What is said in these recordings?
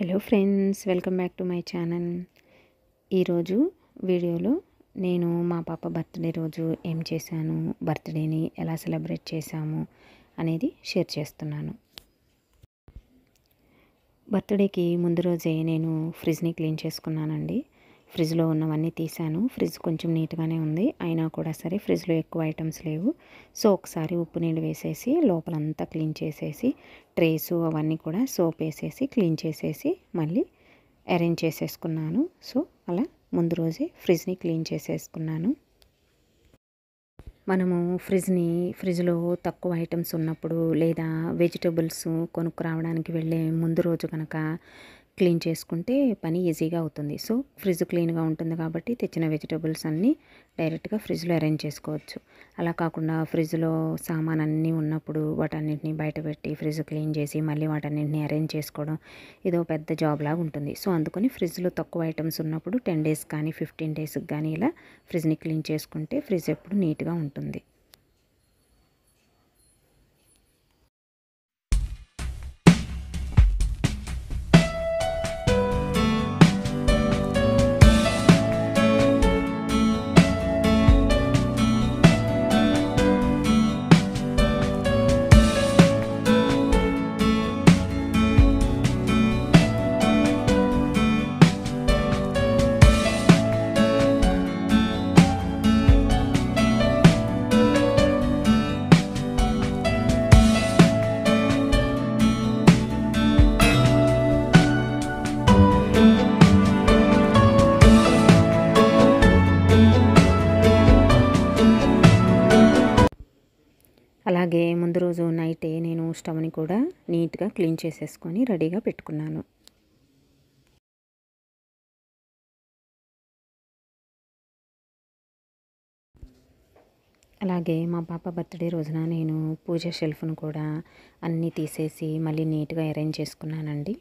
hello friends welcome back to my channel ఈరోజు వీడియోలో నేను మా పాప బర్త్డే రోజు ఏం చేశాను బర్త్డేని ఎలా సెలబ్రేట్ చేశాము అనేది షేర్ చేస్తున్నాను బర్త్డేకి ముందు రోజే నేను ఫ్రిడ్జ్ని క్లీన్ చేసుకున్నానండి ఫ్రిడ్జ్లో ఉన్నవన్నీ తీసాను ఫ్రిడ్జ్ కొంచెం నీట్గానే ఉంది అయినా కూడా సరే ఫ్రిడ్జ్లో ఎక్కువ ఐటమ్స్ లేవు సో ఒకసారి ఉప్పు నీళ్ళు వేసేసి లోపలంతా క్లీన్ చేసేసి ట్రేస్ అవన్నీ కూడా సోప్ వేసేసి క్లీన్ చేసేసి మళ్ళీ అరేంజ్ చేసేసుకున్నాను సో అలా ముందు రోజే ఫ్రిడ్జ్ని క్లీన్ చేసేసుకున్నాను మనము ఫ్రిడ్జ్ని ఫ్రిడ్జ్లో తక్కువ ఐటమ్స్ ఉన్నప్పుడు లేదా వెజిటబుల్స్ కొనుక్కు రావడానికి వెళ్ళే ముందు రోజు కనుక క్లీన్ చేసుకుంటే పని ఈజీగా అవుతుంది సో ఫ్రిడ్జ్ క్లీన్గా ఉంటుంది కాబట్టి తెచ్చిన వెజిటబుల్స్ అన్నీ డైరెక్ట్గా ఫ్రిడ్జ్లో అరేంజ్ చేసుకోవచ్చు అలా కాకుండా ఫ్రిడ్జ్లో సామాన్ అన్నీ ఉన్నప్పుడు వాటన్నింటినీ బయట పెట్టి ఫ్రిడ్జ్ క్లీన్ చేసి మళ్ళీ వాటన్నింటినీ అరేంజ్ చేసుకోవడం ఇదో పెద్ద జాబ్ లాగా ఉంటుంది సో అందుకని ఫ్రిడ్జ్లో తక్కువ ఐటమ్స్ ఉన్నప్పుడు టెన్ డేస్ కానీ ఫిఫ్టీన్ డేస్కి కానీ ఇలా ఫ్రిడ్జ్ని క్లీన్ చేసుకుంటే ఫ్రిడ్జ్ ఎప్పుడు నీట్గా ఉంటుంది అలాగే ముందు రోజు నైటే నేను స్టవ్ని కూడా నీట్గా క్లీన్ చేసేసుకొని రెడీగా పెట్టుకున్నాను అలాగే మా పాప బర్త్డే రోజున నేను పూజ షెల్ఫ్ను కూడా అన్నీ తీసేసి మళ్ళీ నీట్గా అరేంజ్ చేసుకున్నానండి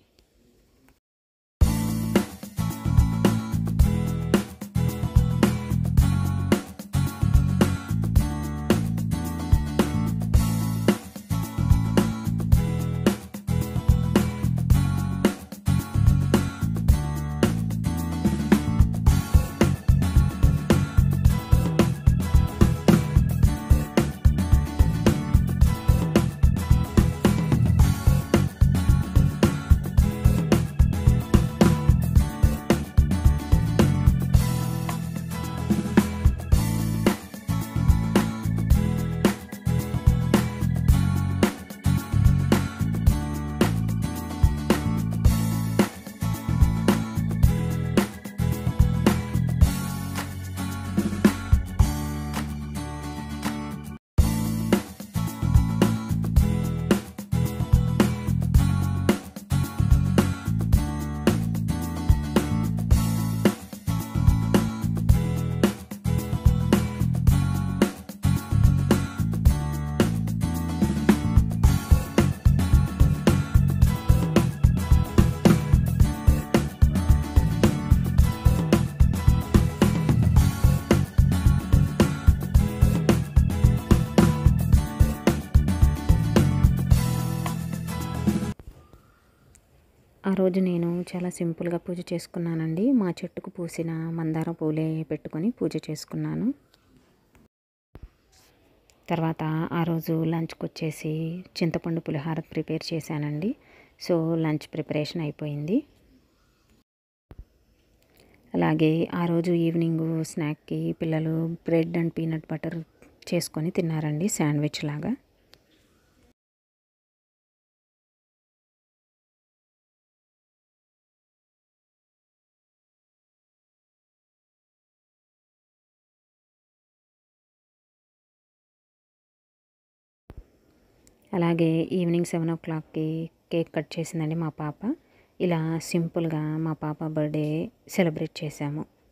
ఆ రోజు నేను చాలా సింపుల్గా పూజ చేసుకున్నానండి మా చెట్టుకు పూసిన మందార పూలే పెట్టుకొని పూజ చేసుకున్నాను తర్వాత ఆ రోజు లంచ్కి వచ్చేసి చింతపండు పులిహార ప్రిపేర్ చేశానండి సో లంచ్ ప్రిపరేషన్ అయిపోయింది అలాగే ఆ రోజు ఈవినింగ్ స్నాక్కి పిల్లలు బ్రెడ్ అండ్ పీనట్ బటర్ చేసుకొని తిన్నారండి శాండ్విచ్ లాగా అలాగే ఈవినింగ్ సెవెన్ ఓ క్లాక్కి కేక్ కట్ చేసిందండి మా పాప ఇలా సింపుల్గా మా పాప బర్త్డే సెలబ్రేట్ చేశాము